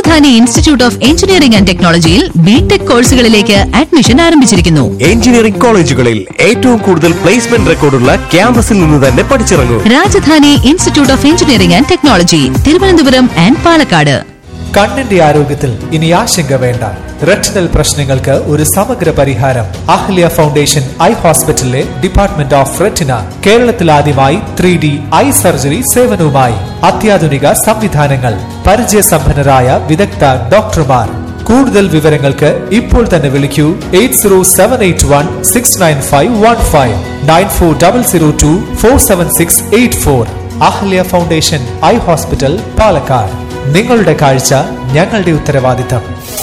Rajdhani institute of engineering and ടെക്നോളജിയിൽ B Tech കോഴ്സുകളിലേക്ക് admission ആരംഭിച്ചിരിക്കുന്നു എഞ്ചിനീയറിംഗ് കോളേജുകളിൽ ഏറ്റവും കൂടുതൽ പ്ലേസ്മെന്റ് റെക്കോർഡുള്ള ക്യാമ്പസിൽ നിന്ന് തന്നെ പഠിച്ചിറങ്ങൂ Rajadhani institute of engineering and technology Thiruvananthapuram and Palakkad കണ്ണിന്റെ ആരോഗ്യത്തിൽ ഇനി ആശങ്ക വേണ്ട റെറ്റിനൽ പ്രശ്നങ്ങൾക്ക് ഒരു സമഗ്ര പരിഹാരം അഹ്ല്യ ഫൗണ്ടേഷൻ ഐ ഹോസ്പിറ്റലിലെ ഡിപ്പാർട്ട്മെന്റ് ഓഫ് റെറ്റിന കേരളത്തിൽ ആദ്യമായി ത്രീ ഡി ഐ സർജറി സേവനവുമായി അത്യാധുനിക സംവിധാനങ്ങൾ പരിചയസമ്പന്നരായ വിദഗ്ധ ഡോക്ടർമാർ കൂടുതൽ വിവരങ്ങൾക്ക് ഇപ്പോൾ തന്നെ വിളിക്കൂ eight zero seven eight one six nine five one five nine four double zero two four seven six eight four Ahalya foundation eye hospital Palakkad നിങ്ങളുടെ കാഴ്ച ഞങ്ങളുടെ ഉത്തരവാദിത്തം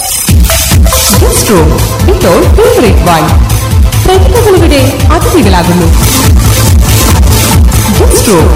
ഇപ്പോൾ ഫേവറേറ്റ് വൈൻ പ്രതിഭകളിവിടെ അതിഥികളാകുന്നു guest room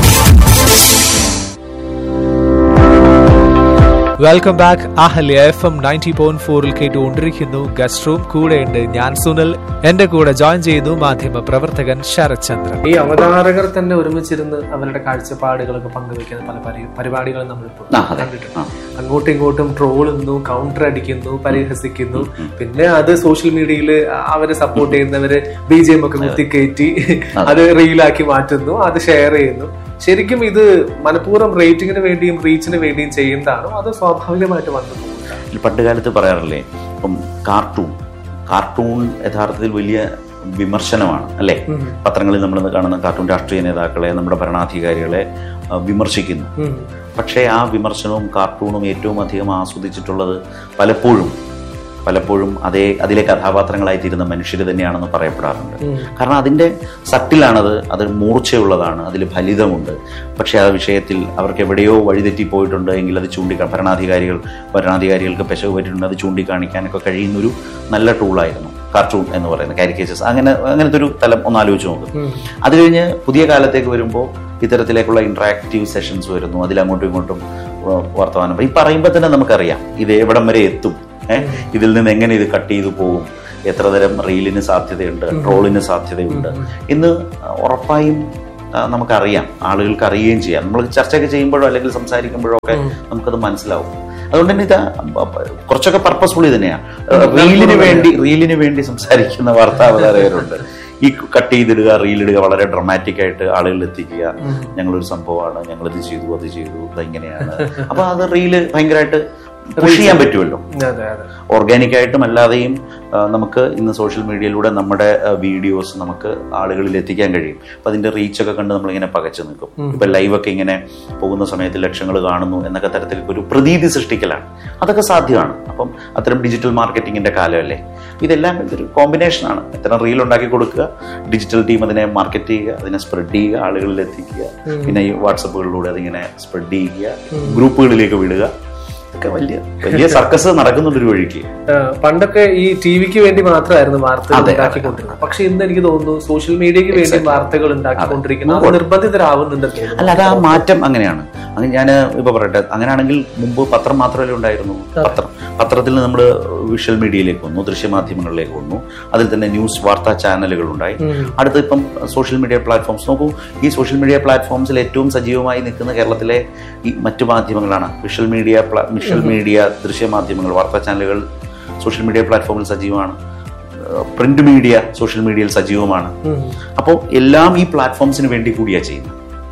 welcome back Ahalya F M ninety point ഫോറിൽ കേട്ടുകൊണ്ടിരിക്കുന്നു guest room കൂടെയുണ്ട് ഞാൻ സുനിൽ എന്റെ കൂടെ ജോയിൻ ചെയ്യുന്നു മാധ്യമ പ്രവർത്തകൻ ശരത് ചന്ദ്രൻ ഈ അവതാരകർ തന്നെ ഒരുമിച്ചിരുന്ന് അവരുടെ കാഴ്ചപ്പാടുകളൊക്കെ പങ്കുവെക്കുന്ന പല പരി- പരിപാടികളും നമ്മളിപ്പോൾ ആ, അതെ. കണ്ടിട്ടുണ്ട് അങ്ങോട്ടും ഇങ്ങോട്ടും ട്രോളുന്നു കൗണ്ടർ അടിക്കുന്നു പരിഹസിക്കുന്നു പിന്നെ അത് സോഷ്യൽ മീഡിയയിൽ അവരെ സപ്പോർട്ട് ചെയ്യുന്നവര് ബി ജെ എം ഒക്കെ കുത്തിക്കയറ്റി അത് റീലാക്കി മാറ്റുന്നു അത് ഷെയർ ചെയ്യുന്നു ശരിക്കും ഇത് മനഃപൂർവ്വം റേറ്റിംഗിന് വേണ്ടിയും റീച്ചിന് വേണ്ടിയും ചെയ്യുന്നതാണോ അത് സ്വാഭാവികമായിട്ട് വന്നു പോകുന്നതാണോ? ഈ പണ്ട് കാലത്ത് പറയാറില്ലേ ഇപ്പം കാർട്ടൂൺ കാർട്ടൂൺ യഥാർത്ഥത്തിൽ വലിയ വിമർശനമാണ് അല്ലേ പത്രങ്ങളിൽ നമ്മൾ കാണുന്ന കാർട്ടൂൺ രാഷ്ട്രീയ നേതാക്കളെ നമ്മുടെ ഭരണാധികാരികളെ ആ, വിമർശിക്കുന്നു പക്ഷേ ആ വിമർശനവും കാർട്ടൂണും ഏറ്റവും അധികം ആസ്വദിച്ചിട്ടുള്ളത് പലപ്പോഴും പലപ്പോഴും അതേ അതിലെ കഥാപാത്രങ്ങളായി തീരുന്ന മനുഷ്യർ തന്നെയാണെന്ന് പറയപ്പെടാറുണ്ട് കാരണം അതിൻ്റെ സട്ടിലാണത് അത് മൂർച്ചയുള്ളതാണ് അതിൽ ഫലിതമുണ്ട് പക്ഷേ ആ വിഷയത്തിൽ അവർക്ക് എവിടെയോ വഴിതെറ്റി പോയിട്ടുണ്ട് എങ്കിൽ അത് ചൂണ്ടിക്കാ ഭരണാധികാരികൾ ഭരണാധികാരികൾക്ക് പെശക് പറ്റിയിട്ടുണ്ട് അത് ചൂണ്ടിക്കാണിക്കാനൊക്കെ കഴിയുന്നൊരു നല്ല ടൂളായിരുന്നു കാർട്ടൂൺ എന്ന് പറയുന്നത് കാരിക്കേച്ചേഴ്സ് അങ്ങനെ അങ്ങനത്തെ ഒരു തലം ഒന്ന് ആലോചിച്ച് നോക്കും അത് കഴിഞ്ഞ് പുതിയ കാലത്തേക്ക് വരുമ്പോൾ ഇത്തരത്തിലേക്കുള്ള ഇന്ററാക്റ്റീവ് സെഷൻസ് വരുന്നു അതിൽ അങ്ങോട്ടും ഇങ്ങോട്ടും വ- വർത്തമാനം ഈ പറയുമ്പോൾ തന്നെ നമുക്കറിയാം ഇത് എവിടം വരെ എത്തും ഏഹ് ഇതിൽ നിന്ന് എങ്ങനെ ഇത് കട്ട് ചെയ്തു പോകും എത്ര തരം റീലിന് സാധ്യതയുണ്ട് ട്രോളിന് സാധ്യതയുണ്ട് ഇന്ന് ഉറപ്പായും ആ, നമുക്കറിയാം ആളുകൾക്ക് അറിയുകയും ചെയ്യാം നമ്മൾ ചർച്ചയൊക്കെ ചെയ്യുമ്പോഴോ അല്ലെങ്കിൽ സംസാരിക്കുമ്പോഴോ ഒക്കെ നമുക്കത് മനസ്സിലാവും അതുകൊണ്ട് തന്നെ ഇത് കുറച്ചൊക്കെ പർപ്പസ്ഫുള്ളി തന്നെയാണ് റീലിന് വേണ്ടി റീലിന് വേണ്ടി സംസാരിക്കുന്ന വാർത്താ അവതാരകരുണ്ട് ഈ കട്ട് ചെയ്തിടുക റീലിടുക വളരെ ഡ്രമാറ്റിക് ആയിട്ട് ആളുകളിൽ എത്തിക്കുക ഞങ്ങളൊരു സംഭവമാണ് ഞങ്ങളിത് ചെയ്തു അത് ചെയ്തു ഇത് ഇങ്ങനെയാണ് അപ്പൊ അത് റീല് ഭയങ്കരമായിട്ട് പുഷ് ചെയ്യാൻ പറ്റുമല്ലോ അതെ അതെ ഓർഗാനിക് ആയിട്ടും അല്ലാതെയും ആ, നമുക്ക് ഇന്ന് സോഷ്യൽ മീഡിയയിലൂടെ നമ്മുടെ വീഡിയോസ് നമുക്ക് ആളുകളിൽ എത്തിക്കാൻ കഴിയും അപ്പൊ അതിന്റെ റീച്ചൊക്കെ കണ്ട് നമ്മളിങ്ങനെ പകച്ചു നിൽക്കും ഇപ്പൊ ലൈവൊക്കെ ഇങ്ങനെ പോകുന്ന സമയത്ത് ലക്ഷങ്ങൾ കാണുന്നു എന്നൊക്കെ തരത്തിൽ ഒരു പ്രതീതി സൃഷ്ടിക്കലാണ് അതൊക്കെ സാധ്യമാണ് അപ്പം അത്തരം ഡിജിറ്റൽ മാർക്കറ്റിംഗിന്റെ കാലമല്ലേ ഇതെല്ലാം ഇതൊരു കോമ്പിനേഷനാണ് ഇത്തരം റീൽ ഉണ്ടാക്കി കൊടുക്കുക ഡിജിറ്റൽ ടീം അതിനെ മാർക്കറ്റ് ചെയ്യുക അതിനെ സ്പ്രെഡ് ചെയ്യുക ആളുകളിൽ എത്തിക്കുക പിന്നെ ഈ വാട്സപ്പുകളിലൂടെ അതിങ്ങനെ സ്പ്രെഡ് ചെയ്യുക ഗ്രൂപ്പുകളിലേക്ക് വിടുക ഇതൊക്കെ വലിയ വലിയ സർക്കസ് നടക്കുന്നുണ്ട് ഒരു വഴിക്ക് ആ, പണ്ടൊക്കെ ഈ ടി വിക്ക് വേണ്ടി മാത്രമായിരുന്നു വാർത്തകൾ അതെ, ഉണ്ടാക്കിക്കൊണ്ടിരുന്നത് പക്ഷെ ഇന്ന് എനിക്ക് തോന്നുന്നു സോഷ്യൽ മീഡിയക്ക് വേണ്ടി വാർത്തകൾ ഉണ്ടാക്കിക്കൊണ്ടിരിക്കുന്നത് അത് നിർബന്ധിതരാവുന്നുണ്ടെന്ന് തോന്നുന്നു അല്ല അത് ആ മാറ്റം അങ്ങനെയാണ് അങ്ങനെ ഞാൻ ഇപ്പൊ പറയട്ടെ അങ്ങനെയാണെങ്കിൽ മുമ്പ് പത്രം മാത്രമല്ലേ ഉണ്ടായിരുന്നു പത്രം പത്രത്തിൽ നിന്ന് നമ്മൾ വിഷ്വൽ മീഡിയയിലേക്ക് വന്നു ദൃശ്യമാധ്യമങ്ങളിലേക്ക് വന്നു അതിൽ തന്നെ ന്യൂസ് വാർത്താ ചാനലുകൾ ഉണ്ടായി അടുത്ത് ഇപ്പം സോഷ്യൽ മീഡിയ പ്ലാറ്റ്ഫോംസ് നോക്കൂ ഈ സോഷ്യൽ മീഡിയ പ്ലാറ്റ്ഫോംസിൽ ഏറ്റവും സജീവമായി നിൽക്കുന്ന കേരളത്തിലെ ഈ മറ്റു മാധ്യമങ്ങളാണ് വിഷ്വൽ മീഡിയ വിഷ്വൽ മീഡിയ ദൃശ്യമാധ്യമങ്ങൾ വാർത്താ ചാനലുകൾ സോഷ്യൽ മീഡിയ പ്ലാറ്റ്ഫോമിൽ സജീവമാണ് പ്രിന്റ് മീഡിയ സോഷ്യൽ മീഡിയയിൽ സജീവമാണ് അപ്പോൾ എല്ലാം ഈ പ്ലാറ്റ്ഫോംസിന് വേണ്ടി കൂടിയാ ചെയ്യുന്നത്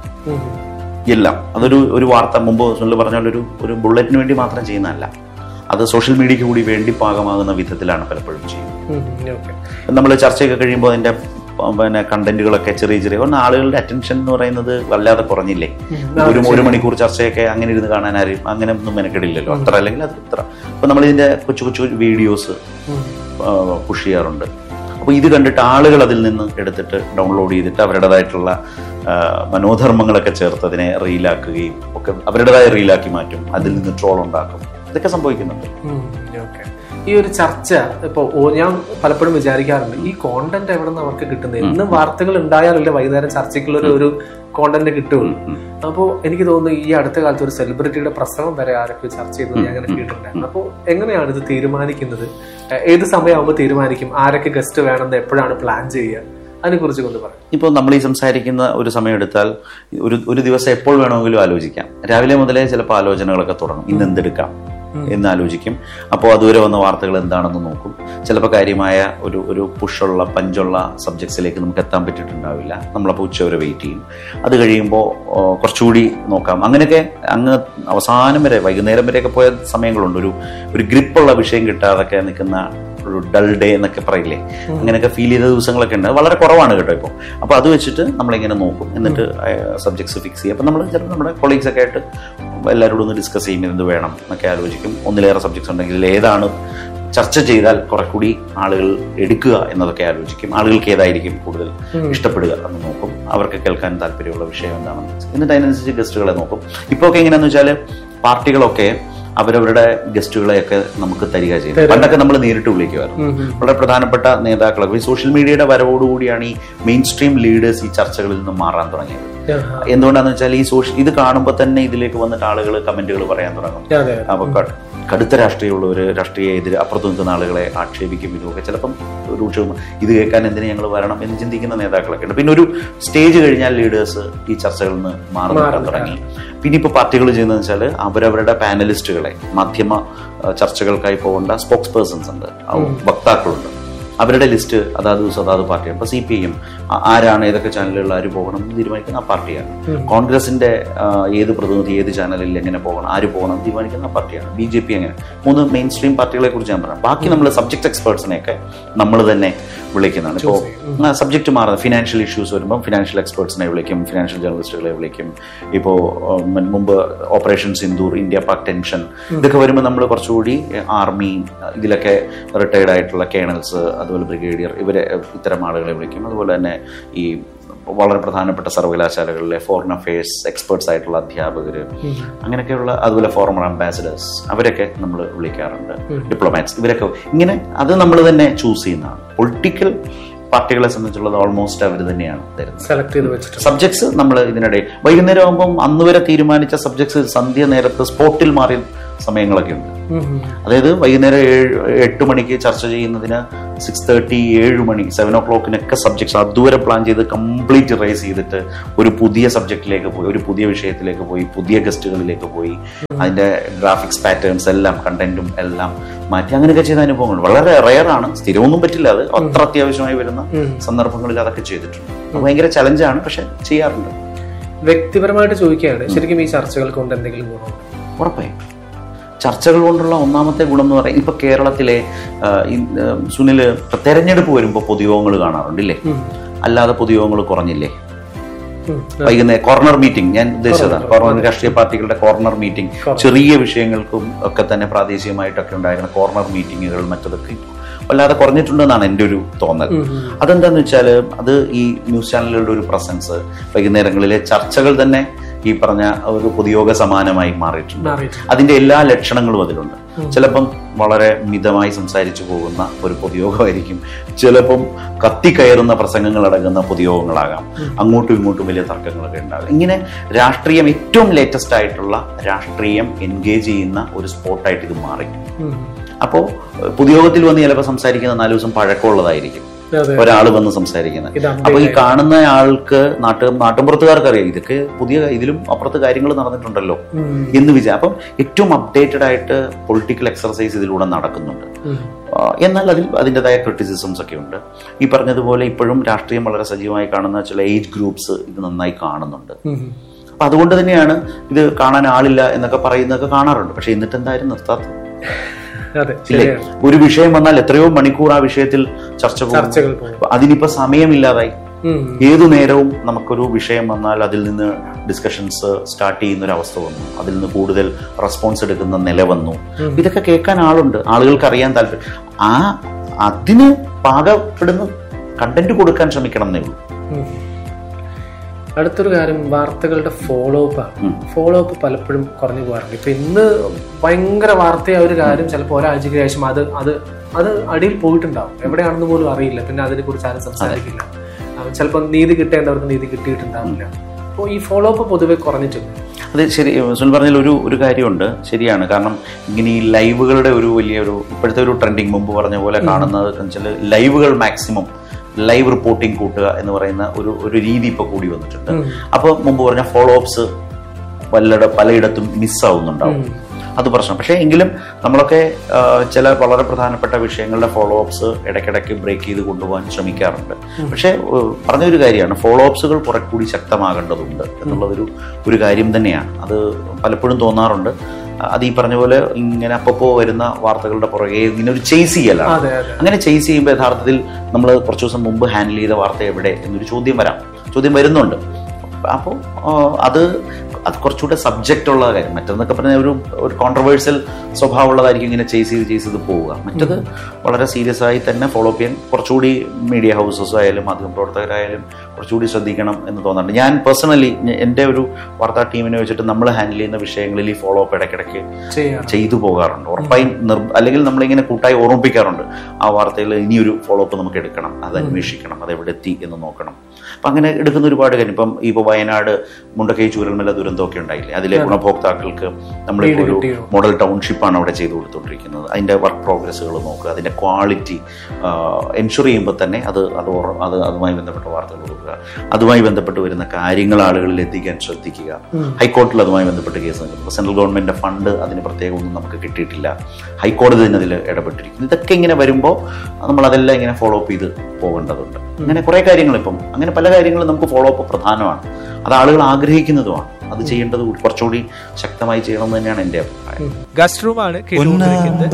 എല്ലാം അതൊരു ഒരു വാർത്ത മുമ്പ് സുനിൽ പറഞ്ഞ പോലെ ഒരു ഒരു ബുള്ളറ്റിന് വേണ്ടി മാത്രം ചെയ്യുന്നതല്ല അത് സോഷ്യൽ മീഡിയയ്ക്ക് കൂടി വേണ്ടി പാകമാകുന്ന വിധത്തിലാണ് പലപ്പോഴും ചെയ്യുന്നത് ഓക്കെ നമ്മൾ ചർച്ചയൊക്കെ കഴിയുമ്പോൾ അതിന്റെ പ- പിന്നെ കണ്ടന്റുകളൊക്കെ ചെറിയ ചെറിയ ഒന്ന് ആളുകളുടെ അറ്റൻഷൻ എന്ന് പറയുന്നത് വല്ലാതെ കുറഞ്ഞില്ലേ ഒരു ഒരു മണിക്കൂർ ചർച്ചയൊക്കെ അങ്ങനെ ഇരുന്ന് കാണാൻ ആരും അങ്ങനെ ഒന്നും മെനക്കെടില്ലല്ലോ അത്ര അല്ലെങ്കിൽ അത് ഇത്ര അപ്പൊ നമ്മൾ ഇതിന്റെ കൊച്ചു കൊച്ചു വീഡിയോസ് പുഷ് ചെയ്യാറുണ്ട് അപ്പോൾ ഇത് കണ്ടിട്ട് ആളുകൾ അതിൽ നിന്ന് എടുത്തിട്ട് ഡൗൺലോഡ് ചെയ്തിട്ട് അവരുടേതായിട്ടുള്ള ആ, മനോധർമ്മങ്ങളൊക്കെ ചേർത്ത് അതിനെ റീലാക്കുകയും ഒക്കെ അവരുടേതായ റീലാക്കി മാറ്റും അതിൽ നിന്ന് ട്രോൾ ഉണ്ടാക്കും ഇതൊക്കെ സംഭവിക്കുന്നുണ്ട് ഓക്കെ ഈ ഒരു ചർച്ച ഇപ്പൊ ഓ- ഞാൻ പലപ്പോഴും വിചാരിക്കാറുണ്ട് ഈ കോണ്ടന്റ് എവിടെ നിന്ന് അവർക്ക് കിട്ടുന്നത് എന്നും വാർത്തകൾ ഉണ്ടായാലല്ലേ വൈകുന്നേരം ചർച്ചയ്ക്കുള്ള ഒരു ഒരു കോണ്ടന്റ് കിട്ടുള്ളൂ അപ്പോൾ എനിക്ക് തോന്നുന്നു ഈ അടുത്ത കാലത്ത് ഒരു സെലിബ്രിറ്റിയുടെ പ്രസവം വരെ ആരൊക്കെ ചർച്ച ചെയ്തത് ഞാൻ അങ്ങനെ കേട്ടിട്ടുണ്ടായിരുന്നു അപ്പോൾ എങ്ങനെയാണ് ഇത് തീരുമാനിക്കുന്നത് ഏഹ് ഏത് സമയമാകുമ്പോൾ തീരുമാനിക്കും ആരൊക്കെ ഗസ്റ്റ് വേണമെന്ന് എപ്പോഴാണ് പ്ലാൻ ചെയ്യുക അതിനെ കുറിച്ച് കൊണ്ട് പറയാം ഇപ്പോൾ നമ്മൾ ഈ സംസാരിക്കുന്ന ഒരു സമയം എടുത്താൽ ഒരു ഒരു ദിവസം എപ്പോൾ വേണമെങ്കിലും ആലോചിക്കാം രാവിലെ മുതലേ ചിലപ്പോൾ ആലോചനകളൊക്കെ തുടങ്ങും ഇന്ന് എന്തെടുക്കാം എന്ന് ആലോചിക്കും അപ്പോൾ അതുവരെ വന്ന വാർത്തകൾ എന്താണെന്ന് നോക്കും ചിലപ്പോൾ കാര്യമായ ഒരു ഒരു പുഷുള്ള പഞ്ചുള്ള സബ്ജക്ട്സിലേക്ക് നമുക്ക് എത്താൻ പറ്റിയിട്ടുണ്ടാവില്ല നമ്മളപ്പോൾ ഉച്ചവരെ വെയിറ്റ് ചെയ്യും അത് കഴിയുമ്പോൾ ഓ, കുറച്ചുകൂടി നോക്കാം അങ്ങനെയൊക്കെ അങ്ങ് അവസാനം വരെ വൈകുന്നേരം വരെയൊക്കെ പോയ സമയങ്ങളുണ്ട് ഒരു ഒരു ഗ്രിപ്പുള്ള വിഷയം കിട്ടാതൊക്കെ നിൽക്കുന്ന ഒരു ഡൾ ഡേ എന്നൊക്കെ പറയില്ലേ അങ്ങനെയൊക്കെ ഫീൽ ചെയ്ത ദിവസങ്ങളൊക്കെ ഉണ്ട് അത് വളരെ കുറവാണ് കേട്ടോ ഇപ്പോൾ അപ്പോൾ അത് വെച്ചിട്ട് നമ്മളിങ്ങനെ നോക്കും എന്നിട്ട് സബ്ജക്ട്സ് ഫിക്സ് ചെയ്യും അപ്പം നമ്മൾ ചിലപ്പോൾ നമ്മുടെ കൊളീഗ്സ് ഒക്കെ ആയിട്ട് എല്ലാവരോടും ഒന്ന് ഡിസ്കസ് ചെയ്യും എന്ത് വേണം എന്നൊക്കെ ആലോചിക്കും ഒന്നിലേറെ സബ്ജക്ട്സ് ഉണ്ടെങ്കിൽ ഇതിൽ ഏതാണ് ചർച്ച ചെയ്താൽ കുറെ കൂടി ആളുകൾ എടുക്കുക എന്നതൊക്കെ ആലോചിക്കും ആളുകൾക്ക് ഏതായിരിക്കും കൂടുതൽ ഇഷ്ടപ്പെടുക എന്ന് നോക്കും അവർക്ക് കേൾക്കാൻ താല്പര്യമുള്ള വിഷയം എന്താണെന്ന് വെച്ചാൽ എന്നിട്ട് അതിനനുസരിച്ച് ഗസ്റ്റുകളെ നോക്കും ഇപ്പോൾ ഒക്കെ എങ്ങനെയാണെന്ന് വെച്ചാൽ പാർട്ടികളൊക്കെ അവരവരുടെ ഗസ്റ്റുകളെയൊക്കെ നമുക്ക് തരിക ചെയ്യും പണ്ടൊക്കെ നമ്മൾ നേരിട്ട് വിളിക്കുമായിരുന്നു വളരെ പ്രധാനപ്പെട്ട നേതാക്കളൊക്കെ ഈ സോഷ്യൽ മീഡിയയുടെ വരവോടുകൂടിയാണ് ഈ മെയിൻ സ്ട്രീം ലീഡേഴ്സ് ഈ ചർച്ചകളിൽ നിന്ന് മാറാൻ തുടങ്ങിയത് എന്തുകൊണ്ടാന്ന് വെച്ചാൽ ഈ സോഷ്യൽ ഇത് കാണുമ്പോൾ തന്നെ ഇതിലേക്ക് വന്നിട്ട് ആളുകൾ കമന്റുകൾ പറയാൻ തുടങ്ങും അതെ അപ്പൊ ക- കടുത്ത രാഷ്ട്രീയമുള്ളവർ രാഷ്ട്രീയ എതിര് അപ്പുറത്ത് നിൽക്കുന്ന ആളുകളെ ആക്ഷേപിക്കും ഇതുമൊക്കെ ചിലപ്പം രൂക്ഷവും ഇത് കേൾക്കാൻ എന്തിനു ഞങ്ങൾ വരണം എന്ന് ചിന്തിക്കുന്ന നേതാക്കളൊക്കെ ഉണ്ട് പിന്നെ ഒരു സ്റ്റേജ് കഴിഞ്ഞാൽ ലീഡേഴ്സ് ഈ ചർച്ചകളിൽ നിന്ന് മാറി നിൽക്കാൻ തുടങ്ങി പിന്നെ ഇപ്പോൾ പാർട്ടികൾ ചെയ്യുന്നത് വെച്ചാൽ അവരവരുടെ പാനലിസ്റ്റുകളെ മാധ്യമ ആ, ചർച്ചകൾക്കായി പോകേണ്ട സ്പോക്സ് പേഴ്സൺസ് ഉണ്ട് ആ, വക്താക്കളുണ്ട് അവരുടെ ലിസ്റ്റ് അതാത് ദിവസം അതാത് പാർട്ടിയാണ് ഇപ്പൊ സി പി എം ആരാണ് ഏതൊക്കെ ചാനലുകളിൽ ആര് പോകണം എന്ന് തീരുമാനിക്കുന്ന ആ പാർട്ടിയാണ് കോൺഗ്രസിന്റെ ആ, ഏത് പ്രതിനിധി ഏത് ചാനലിൽ എങ്ങനെ പോകണം ആര് പോകണം എന്ന് തീരുമാനിക്കുന്ന ആ പാർട്ടിയാണ് ബി ജെ പി അങ്ങനെ മൂന്ന് മെയിൻ സ്ട്രീം പാർട്ടികളെ കുറിച്ച് ഞാൻ പറയാം ബാക്കി നമ്മൾ സബ്ജക്ട് എക്സ്പേർട്സിനെയൊക്കെ നമ്മൾ തന്നെ വിളിക്കുന്നതാണ് ഇപ്പോൾ സബ്ജക്ട് മാറുന്നത് ഫിനാൻഷ്യൽ ഇഷ്യൂസ് വരുമ്പോൾ ഫിനാൻഷ്യൽ എക്സ്പേർട്സിനെ വിളിക്കും ഫിനാൻഷ്യൽ ജേർണലിസ്റ്റുകളെ വിളിക്കും ഇപ്പോൾ മുമ്പ് operation Sindoor India Pak tension ഇതൊക്കെ വരുമ്പോൾ നമ്മൾ കുറച്ചുകൂടി ആർമി ഇതിലൊക്കെ റിട്ടയർഡ് ആയിട്ടുള്ള കേണൽസ് അതുപോലെ ബ്രിഗേഡിയർ ഇവരെ ഇത്തരം ആളുകളെ വിളിക്കും അതുപോലെ തന്നെ ഈ വളരെ പ്രധാനപ്പെട്ട സർവകലാശാലകളിലെ ഫോറിൻ അഫയേഴ്സ് എക്സ്പേർട്സ് ആയിട്ടുള്ള അധ്യാപകർ അങ്ങനെയൊക്കെയുള്ള അതുപോലെ ഫോർമർ അംബാസിഡേഴ്സ് അവരൊക്കെ നമ്മൾ വിളിക്കാറുണ്ട് ഡിപ്ലോമാറ്റ്സ് ഇവരൊക്കെ ഇങ്ങനെ അത് നമ്മൾ തന്നെ ചൂസ് ചെയ്യുന്നതാണ് പൊളിറ്റിക്കൽ പാർട്ടികളെ സംബന്ധിച്ചുള്ളത് ഓൾമോസ്റ്റ് അവർ തന്നെയാണ് തരുന്നത് സെലക്ട് ചെയ്ത് വെച്ചിട്ടുണ്ട് സബ്ജക്ട്സ് നമ്മൾ ഇതിനിടയിൽ വൈകുന്നേരം ആകുമ്പം അന്ന് വരെ തീരുമാനിച്ച സബ്ജക്ട്സ് സന്ധ്യ നേരത്ത് സ്പോട്ടിൽ മാറിയ സമയങ്ങളൊക്കെ ഉണ്ട് അതായത് വൈകുന്നേരം ഏഴ് എട്ട് മണിക്ക് ചർച്ച ചെയ്യുന്നതിന് സിക്സ് തേർട്ടി ഏഴ് മണി സെവൻ ഓ ക്ലോക്കിനൊക്കെ സബ്ജക്ട്സ് അതുവരെ പ്ലാൻ ചെയ്ത് കംപ്ലീറ്റ് റൈസ് ചെയ്തിട്ട് ഒരു പുതിയ സബ്ജക്റ്റിലേക്ക് പോയി ഒരു പുതിയ വിഷയത്തിലേക്ക് പോയി പുതിയ ഗസ്റ്റുകളിലേക്ക് പോയി അതിന്റെ ഗ്രാഫിക്സ് പാറ്റേൺസ് എല്ലാം കണ്ടന്റും എല്ലാം മാറ്റി അങ്ങനെയൊക്കെ ചെയ്ത അനുഭവങ്ങൾ വളരെ റയറാണ് സ്ഥിരമൊന്നും പറ്റില്ല അത് അത്ര അത്യാവശ്യമായി വരുന്ന സന്ദർഭങ്ങളിൽ അതൊക്കെ ചെയ്തിട്ടുണ്ട് അത് ഭയങ്കര ചലഞ്ചാണ് പക്ഷെ ചെയ്യാറുണ്ട് വ്യക്തിപരമായിട്ട് ചോദിക്കുകയാണ് ശരിക്കും ഈ ചർച്ചകൾ കൊണ്ട് എന്തെങ്കിലും ഗുണമുണ്ടോ ഉറപ്പായും ചർച്ചകൾ കൊണ്ടുള്ള ഒന്നാമത്തെ ഗുണം എന്ന് പറയുന്നത് ഇപ്പൊ കേരളത്തിലെ ആ, ഈ, ആ, സുനില് ഇപ്പൊ തെരഞ്ഞെടുപ്പ് വരുമ്പോൾ പൊതുയോഗങ്ങൾ കാണാറുണ്ട് ഇല്ലേ അല്ലാതെ പൊതുയോഗങ്ങൾ കുറഞ്ഞില്ലേ ഉം. വൈകുന്നേരം കോർണർ മീറ്റിംഗ് ഞാൻ ഉദ്ദേശിച്ചതാണ് കോർണർ രാഷ്ട്രീയ പാർട്ടികളുടെ കോർണർ മീറ്റിംഗ് ചെറിയ വിഷയങ്ങൾക്കും ഒക്കെ തന്നെ പ്രാദേശികമായിട്ടൊക്കെ ഉണ്ടായിരുന്ന കോർണർ മീറ്റിങ്ങുകൾ മറ്റതൊക്കെ വല്ലാതെ കുറഞ്ഞിട്ടുണ്ടെന്നാണ് എൻ്റെ ഒരു തോന്നൽ അതെന്താന്ന് വെച്ചാൽ അത് ഈ ന്യൂസ് ചാനലുകളുടെ ഒരു പ്രസൻസ് വൈകുന്നേരങ്ങളിലെ ചർച്ചകൾ തന്നെ ഈ പറഞ്ഞ ഒരു പൊതുയോഗ സമാനമായി മാറിയിട്ടുണ്ട് മാറിയിട്ടുണ്ട്. അതിന്റെ എല്ലാ ലക്ഷണങ്ങളും അതിലുണ്ട് ചിലപ്പം വളരെ മിതമായി സംസാരിച്ചു പോകുന്ന ഒരു പൊതുയോഗമായിരിക്കും ചിലപ്പം കത്തിക്കയറുന്ന പ്രസംഗങ്ങൾ അടങ്ങുന്ന പൊതുയോഗങ്ങളാകാം അങ്ങോട്ടും ഇങ്ങോട്ടും വലിയ തർക്കങ്ങളൊക്കെ ഉണ്ടാകും ഇങ്ങനെ രാഷ്ട്രീയം ഏറ്റവും ലേറ്റസ്റ്റ് ആയിട്ടുള്ള രാഷ്ട്രീയം എൻഗേജ് ചെയ്യുന്ന ഒരു സ്പോട്ടായിട്ട് ഇത് മാറി ഉം. അപ്പോൾ പൊതുയോഗത്തിൽ വന്ന് ചിലപ്പോൾ സംസാരിക്കുന്ന നാല് ദിവസം പഴക്കമുള്ളതായിരിക്കും അതെ. ഒരാൾ വന്ന് സംസാരിക്കുന്നത് ഇത് update അപ്പൊ ഈ ആയി. കാണുന്ന ആൾക്ക് നാട്ടു നാട്ടുമ്പുറത്തുകാർക്ക് അറിയാം ഇതൊക്കെ പുതിയ ഇതിലും അപ്പുറത്ത് കാര്യങ്ങൾ നടന്നിട്ടുണ്ടല്ലോ എന്ന് വിചാരം അപ്പം ഏറ്റവും അപ്ഡേറ്റഡ് ആയിട്ട് പൊളിറ്റിക്കൽ എക്സർസൈസ് ഇതിലൂടെ നടക്കുന്നുണ്ട് ആ, എന്നാൽ അതിൽ അതിൻ്റെതായ ക്രിറ്റിസിസംസ് ഒക്കെ ഉണ്ട് ഈ പറഞ്ഞതുപോലെ ഇപ്പോഴും രാഷ്ട്രീയം വളരെ സജീവമായി കാണുന്ന ചില ഏജ് ഗ്രൂപ്പ്സ് ഇത് നന്നായി കാണുന്നുണ്ട് അപ്പൊ അതുകൊണ്ട് തന്നെയാണ് ഇത് കാണാൻ ആളില്ല എന്നൊക്കെ പറയുന്നതൊക്കെ കാണാറുണ്ട് പക്ഷെ എന്നിട്ട് എന്തായാലും നിർത്താത്തത് അതെ ഇല്ലേ ശരിയാണ് ഒരു വിഷയം വന്നാൽ എത്രയോ മണിക്കൂർ ആ വിഷയത്തിൽ ചർച്ച പോകും. ചർച്ചകൾ പോകും. അപ്പൊ അതിനിപ്പോ സമയമില്ലാതായി ഉം. ഏതു നേരവും നമുക്കൊരു വിഷയം വന്നാൽ അതിൽ നിന്ന് ഡിസ്കഷൻസ് സ്റ്റാർട്ട് ചെയ്യുന്ന ഒരു അവസ്ഥ വന്നു അതിൽ നിന്ന് കൂടുതൽ റെസ്പോൺസ് എടുക്കുന്ന നില വന്നു ഇതൊക്കെ കേൾക്കാൻ ആളുണ്ട് ആളുകൾക്ക് അറിയാൻ താല്പര്യം ആ അതിന് പാകപ്പെടുന്ന കണ്ടന്റ് കൊടുക്കാൻ ശ്രമിക്കണം എന്നേ ഉള്ളൂ ഉം. അടുത്തൊരു കാര്യം വാർത്തകളുടെ ഫോളോ അപ്പ് ആണ് ഫോളോ അപ്പ് പലപ്പോഴും കുറഞ്ഞു പോകാറുണ്ട് ഇപ്പൊ ഇന്ന് ഭയങ്കര വാർത്തയായ ഒരു കാര്യം ചിലപ്പോൾ ഒരാഴ്ചയ്ക്ക് ശേഷം അത് അത് അത് അടിയിൽ പോയിട്ടുണ്ടാവും എവിടെയാണെന്ന് പോലും അറിയില്ല പിന്നെ അതിനെ കുറിച്ച് ആരും സംസാരിക്കില്ല ചിലപ്പോൾ നീതി കിട്ടേണ്ടവർക്ക് നീതി കിട്ടിയിട്ടുണ്ടാവില്ല അപ്പോൾ ഈ ഫോളോ അപ്പ് പൊതുവെ കുറഞ്ഞിട്ടുണ്ട് അത് ശരി സുനിൽ പറഞ്ഞതിൽ ഒരു ഒരു കാര്യമുണ്ട് ശരിയാണ് കാരണം ഇങ്ങനെ ഈ ലൈവുകളുടെ ഒരു വലിയ ഒരു ഇപ്പോഴത്തെ ഒരു ട്രെൻഡിങ് മുമ്പ് പറഞ്ഞ പോലെ കാണുന്നത് എന്ന് വെച്ചാൽ ലൈവുകൾ മാക്സിമം ലൈവ് റിപ്പോർട്ടിംഗ് കൂട്ടുക എന്ന് പറയുന്ന ഒരു ഒരു രീതി ഇപ്പോൾ കൂടി വന്നിട്ടുണ്ട് അപ്പോൾ മുമ്പ് പറഞ്ഞ ഫോളോ അപ്സ് പലയിട പലയിടത്തും മിസ്സാവുന്നുണ്ടാവും അത് പ്രശ്നം പക്ഷേ എങ്കിലും നമ്മളൊക്കെ ആ, ചില വളരെ പ്രധാനപ്പെട്ട വിഷയങ്ങളുടെ ഫോളോ അപ്സ് ഇടയ്ക്കിടയ്ക്ക് ബ്രേക്ക് ചെയ്ത് കൊണ്ടുപോകാൻ ശ്രമിക്കാറുണ്ട് പക്ഷേ ഏഹ്, പറഞ്ഞൊരു കാര്യമാണ് ഫോളോ അപ്സുകൾ കുറെ കൂടി ശക്തമാകേണ്ടതുണ്ട് എന്നുള്ളതൊരു ഒരു കാര്യം തന്നെയാണ് അത് പലപ്പോഴും തോന്നാറുണ്ട് അത് ഈ പറഞ്ഞ പോലെ ഇങ്ങനെ അപ്പപ്പോ വരുന്ന വാർത്തകളുടെ പുറകെ ഇങ്ങനെ ഒരു ചേസ് ചെയ്യലാണ് അതെ, അതെ. അങ്ങനെ ചേസ് ചെയ്യുമ്പോൾ യഥാർത്ഥത്തിൽ നമ്മൾ കുറച്ച് ദിവസം മുമ്പ് ഹാൻഡിൽ ചെയ്ത വാർത്ത എവിടെ എന്നൊരു ചോദ്യം വരാം ചോദ്യം വരുന്നുണ്ട് അപ്പോൾ അത് അത് കുറച്ചുകൂടെ സബ്ജക്റ്റ് ഉള്ള കാര്യം മറ്റൊന്നൊക്കെ പറഞ്ഞാൽ ഒരു ഒരു കോൺട്രവേഴ്സ്യൽ സ്വഭാവമുള്ളതായിരിക്കും ഇങ്ങനെ ചേസ് ചെയ്ത് ചേസ് ചെയ്ത് പോവുക മറ്റത് വളരെ സീരിയസ് ആയി തന്നെ ഫോളോ അപ്പ് ചെയ്യാൻ കുറച്ചുകൂടി മീഡിയ ഹൗസസ് ആയാലും മാധ്യമപ്രവർത്തകരായാലും കുറച്ചുകൂടി ശ്രദ്ധിക്കണം എന്ന് തോന്നുന്നുണ്ട് ഞാൻ പേഴ്സണലി എൻ്റെ ഒരു വാർത്താ ടീമിനെ വെച്ചിട്ട് നമ്മൾ ഹാൻഡിൽ ചെയ്യുന്ന വിഷയങ്ങളിൽ ഈ ഫോളോ അപ്പ് ഇടയ്ക്കിടയ്ക്ക് ചെയ്യാം ചെയ്തു പോകാറുണ്ട് ഉറപ്പായും നിർ അല്ലെങ്കിൽ നമ്മളിങ്ങനെ കൂട്ടായി ഓർമ്മിപ്പിക്കാറുണ്ട് ആ വാർത്തയിൽ ഇനിയൊരു ഫോളോ അപ്പ് നമുക്ക് എടുക്കണം അത് അന്വേഷിക്കണം അത് എവിടെ എത്തി എന്ന് നോക്കണം അപ്പം അങ്ങനെ എടുക്കുന്ന ഒരുപാട് കാര്യം ഇപ്പം ഇപ്പോൾ വയനാട് മുണ്ടക്കൈ ചൂരൽമല ദുരന്തമൊക്കെ ഉണ്ടായില്ലേ അതിലെ ഗുണഭോക്താക്കൾക്ക് നമ്മളിപ്പോൾ ഒരു കിട്ടിയോ? മോഡൽ ടൗൺഷിപ്പാണ് അവിടെ ചെയ്തു കൊടുത്തുകൊണ്ടിരിക്കുന്നത് അതിൻ്റെ വർക്ക് പ്രോഗ്രസ്സുകൾ നോക്കുക അതിൻ്റെ ക്വാളിറ്റി എൻഷുർ ചെയ്യുമ്പോൾ തന്നെ അത് അത് ഉറ- അത് അതുമായി ബന്ധപ്പെട്ട വാർത്തകൾ കൊടുക്കുക അതുമായി ബന്ധപ്പെട്ട് വരുന്ന കാര്യങ്ങൾ ആളുകളിൽ എത്തിക്കാൻ ശ്രദ്ധിക്കുക ഹൈക്കോടതിയിൽ അതുമായി ബന്ധപ്പെട്ട് കേസ് നിൽക്കുന്നു സെൻട്രൽ ഗവൺമെന്റിന്റെ ഫണ്ട് അതിന് പ്രത്യേകം ഒന്നും നമുക്ക് കിട്ടിയിട്ടില്ല ഹൈക്കോടതി തന്നെ അതിൽ ഇടപെട്ടിരിക്കുന്നു ഇതൊക്കെ ഇങ്ങനെ വരുമ്പോൾ നമ്മൾ അതെല്ലാം ഇങ്ങനെ ഫോളോ അപ്പ് ചെയ്ത് പോകേണ്ടതുണ്ട് അങ്ങനെ കുറെ കാര്യങ്ങൾ ഇപ്പം അങ്ങനെ പല കാര്യങ്ങളും നമുക്ക് ഫോളോ അപ്പ് പ്രധാനമാണ് അത് ആളുകൾ ആഗ്രഹിക്കുന്നതുമാണ് അത് ചെയ്യേണ്ടത് കുറച്ചുകൂടി ശക്തമായി ചെയ്യണമെന്ന് തന്നെയാണ് എൻ്റെ അഭിപ്രായം ഗസ്റ്റ് റൂമാണ് കേട്ടുകൊണ്ടിരിക്കുന്നത്